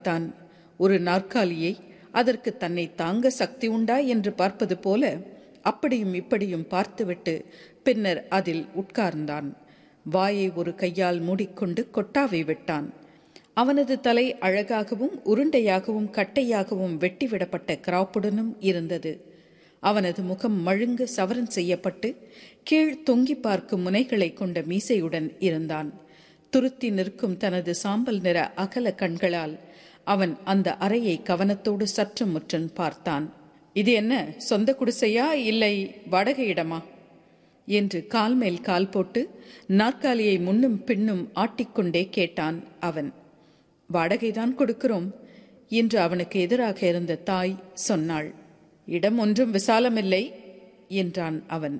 தான் ஒரு நாற்காலியை அதற்கு தன்னை தாங்க சக்தி உண்டா என்று பார்ப்பது போல அப்படியும் இப்படியும் பார்த்துவிட்டு பின்னர் அதில் உட்கார்ந்தான் வாயை ஒரு கையால் மூடிக்கொண்டு கொட்டாவை விட்டான் அவனது தலை அழகாகவும் உருண்டையாகவும் கட்டையாகவும் வெட்டிவிடப்பட்ட கிராப்புடனும் இருந்தது அவனது முகம் மழுங்க சவரன் செய்யப்பட்டு கீழ் தொங்கி பார்க்கும் முனைகளை கொண்ட மீசையுடன் இருந்தான் துருத்தி நிற்கும் தனது சாம்பல் நிற அகல கண்களால் அவன் அந்த அறையை கவனத்தோடு சற்று முற்றன் பார்த்தான் இது என்ன சொந்த குடிசையா இல்லை வாடகை இடமா என்று கால் மேல் கால் போட்டு நாற்காலியை முன்னும் பின்னும் ஆட்டிக்கொண்டே கேட்டான் அவன் வாடகைதான் கொடுக்கிறோம் என்று அவனுக்கு எதிராக இருந்த தாய் சொன்னாள் இடம் ஒன்றும் விசாலமில்லை என்றான் அவன்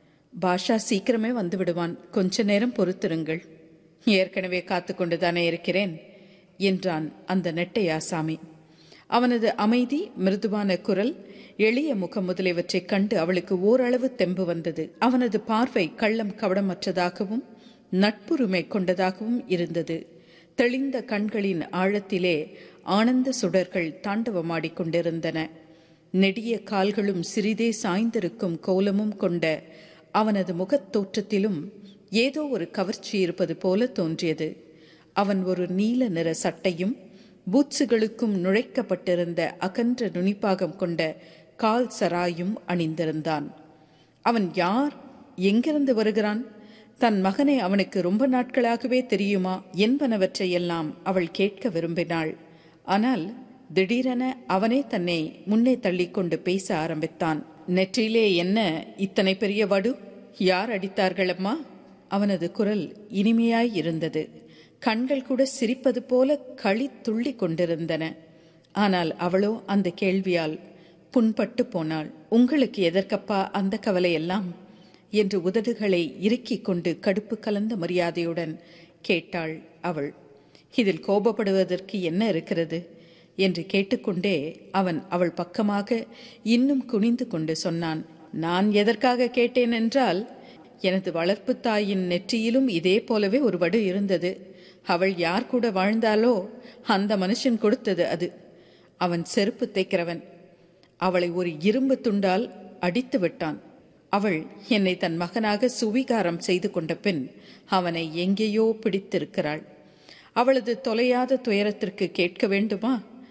பாஷா சீக்கிரமே வந்து விடுவான் கொஞ்ச நேரம் பொறுத்திருங்கள் ஏற்கனவே காத்து கொண்டுதானே இருக்கிறேன் என்றான் அந்த நெட்டையாசாமி அவனது அமைதி மிருதுவான குரல் எளிய முகம் முதலியவற்றைக் கண்டு அவளுக்கு ஓரளவு தெம்பு வந்தது அவனது பார்வை கள்ளம் கவடமற்றதாகவும் நட்புரிமை கொண்டதாகவும் இருந்தது தெளிந்த கண்களின் ஆழத்திலே ஆனந்த சுடர்கள் தாண்டவமாடிக் கொண்டிருந்தன நெடிய கால்களும் சிறிதே சாய்ந்திருக்கும் கோலமும் கொண்ட அவனது முகத் தோற்றத்திலும் ஏதோ ஒரு கவர்ச்சி இருப்பது போல தோன்றியது அவன் ஒரு நீல நிற சட்டையும் பூட்ஸுகளுக்கும் நுழைக்கப்பட்டிருந்த அகன்ற நுனிப்பாகம் கொண்ட கால் சராயும் அணிந்திருந்தான் அவன் யார் எங்கிருந்து வருகிறான் தன் மகனை அவனுக்கு ரொம்ப நாட்களாகவே தெரியுமா என்பனவற்றையெல்லாம் அவள் கேட்க விரும்பினாள் ஆனால் திடீரென அவனே தன்னை முன்னே தள்ளிக்கொண்டு பேச ஆரம்பித்தான் நெற்றிலே என்ன இத்தனை பெரிய வடு யார் அடித்தார்களம்மா அவனது குரல் இனிமையாய் இருந்தது கண்கள் கூட சிரிப்பது போல களி துள்ளி கொண்டிருந்தன ஆனால் அவளோ அந்த கேள்வியால் புண்பட்டு போனாள் உங்களுக்கு எதற்கப்பா அந்த கவலையெல்லாம் என்று உதடுகளை இறுக்கிக் கொண்டு கடுப்பு கலந்த மரியாதையுடன் கேட்டாள் அவள் இதில் கோபப்படுவதற்கு என்ன இருக்கிறது என்று கேட்டுக்கொண்டே அவன் அவள் பக்கமாக இன்னும் குனிந்து கொண்டு சொன்னான் நான் எதற்காக கேட்டேன் என்றால் எனது வளர்ப்பு தாயின் நெற்றியிலும் இதே போலவே ஒரு வடு இருந்தது அவள் யார் கூட வாழ்ந்தாலோ அந்த மனுஷன் கொடுத்தது அது அவன் செருப்பு தைக்கிறவன் அவளை ஒரு இரும்பு துண்டால் அடித்து விட்டான் அவள் என்னை தன் மகனாக சுவீகாரம் செய்து கொண்ட பின் அவனை எங்கேயோ பிடித்திருக்கிறாள் அவளது தொலையாத துயரத்திற்கு கேட்க வேண்டுமா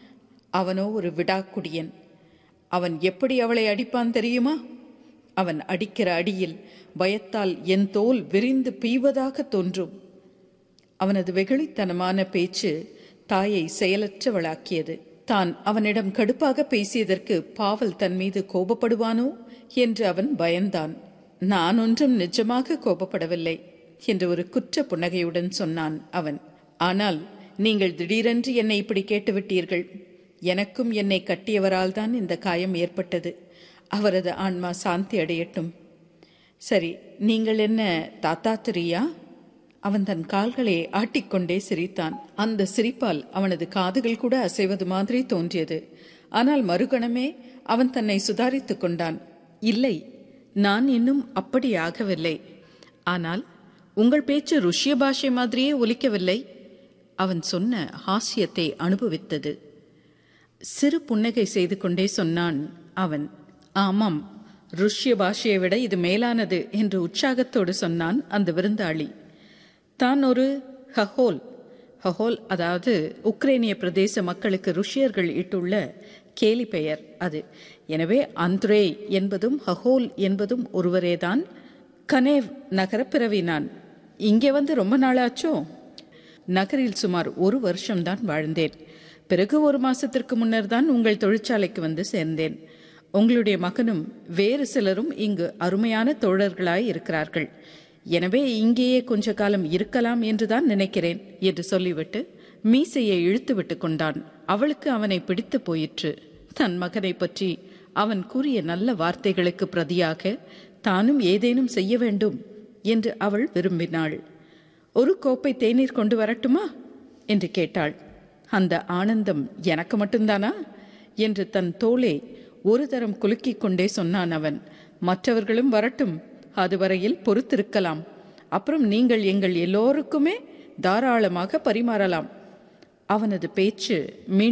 அவனோ ஒரு விடாக்குடியன் அவன் எப்படி அவளை அடிப்பான் தெரியுமா அவன் அடிக்கிற அடியில் பயத்தால் என் தோல் விரிந்து பீவதாக தோன்றும் அவனது வெகுளித்தனமான பேச்சு தாயை செயலற்றவளாக்கியது தான் அவனிடம் கடுப்பாக பேசியதற்கு பாவல் தன் மீது கோபப்படுவானோ என்று அவன் பயந்தான் நான் ஒன்றும் நிஜமாக கோபப்படவில்லை என்று ஒரு குற்ற புன்னகையுடன் சொன்னான் அவன் ஆனால் நீங்கள் திடீரென்று என்னை இப்படி கேட்டுவிட்டீர்கள் எனக்கும் என்னை கட்டியவரால் தான் இந்த காயம் ஏற்பட்டது அவரது ஆன்மா சாந்தி அடையட்டும் சரி நீங்கள் என்ன தாத்தாத்திரியா அவன் தன் கால்களை ஆட்டிக்கொண்டே சிரித்தான் அந்த சிரிப்பால் அவனது காதுகள் கூட அசைவது மாதிரி தோன்றியது ஆனால் மறுகணமே அவன் தன்னை சுதாரித்துக் கொண்டான் இல்லை நான் இன்னும் அப்படி ஆகவில்லை ஆனால் உங்கள் பேச்சு ருஷ்ய பாஷை மாதிரியே ஒலிக்கவில்லை அவன் சொன்ன ஹாஸ்யத்தை அனுபவித்தது சிறு புன்னகை செய்து கொண்டே சொன்னான் அவன் ஆமாம் ருஷ்ய பாஷையை விட இது மேலானது என்று உற்சாகத்தோடு சொன்னான் அந்த விருந்தாளி தான் ஒரு ஹஹோல் ஹஹோல் அதாவது உக்ரைனிய பிரதேச மக்களுக்கு ருஷ்யர்கள் இட்டுள்ள கேலி பெயர் அது எனவே அந்த்ரே என்பதும் ஹஹோல் என்பதும் ஒருவரேதான் கனேவ் நகர பிறவி நான் இங்கே வந்து ரொம்ப நாளாச்சோ நகரில் சுமார் ஒரு வருஷம்தான் வாழ்ந்தேன் பிறகு ஒரு மாசத்திற்கு முன்னர் தான் உங்கள் தொழிற்சாலைக்கு வந்து சேர்ந்தேன் உங்களுடைய மகனும் வேறு சிலரும் இங்கு அருமையான தோழர்களாய் இருக்கிறார்கள் எனவே இங்கேயே கொஞ்ச காலம் இருக்கலாம் என்றுதான் நினைக்கிறேன் என்று சொல்லிவிட்டு மீசையை இழுத்து விட்டு கொண்டான் அவளுக்கு அவனை பிடித்து போயிற்று தன் மகனை பற்றி அவன் கூறிய நல்ல வார்த்தைகளுக்கு பிரதியாக தானும் ஏதேனும் செய்ய வேண்டும் என்று அவள் விரும்பினாள் ஒரு கோப்பை தேநீர் கொண்டு வரட்டுமா என்று கேட்டாள் அந்த ஆனந்தம் எனக்கு மட்டும்தானா என்று தன் தோளை ஒரு தரம் குலுக்கிக் கொண்டே சொன்னான் அவன் மற்றவர்களும் வரட்டும் அதுவரையில் பொறுத்திருக்கலாம் அப்புறம் நீங்கள் எங்கள் எல்லோருக்குமே தாராளமாக பரிமாறலாம் அவனது பேச்சு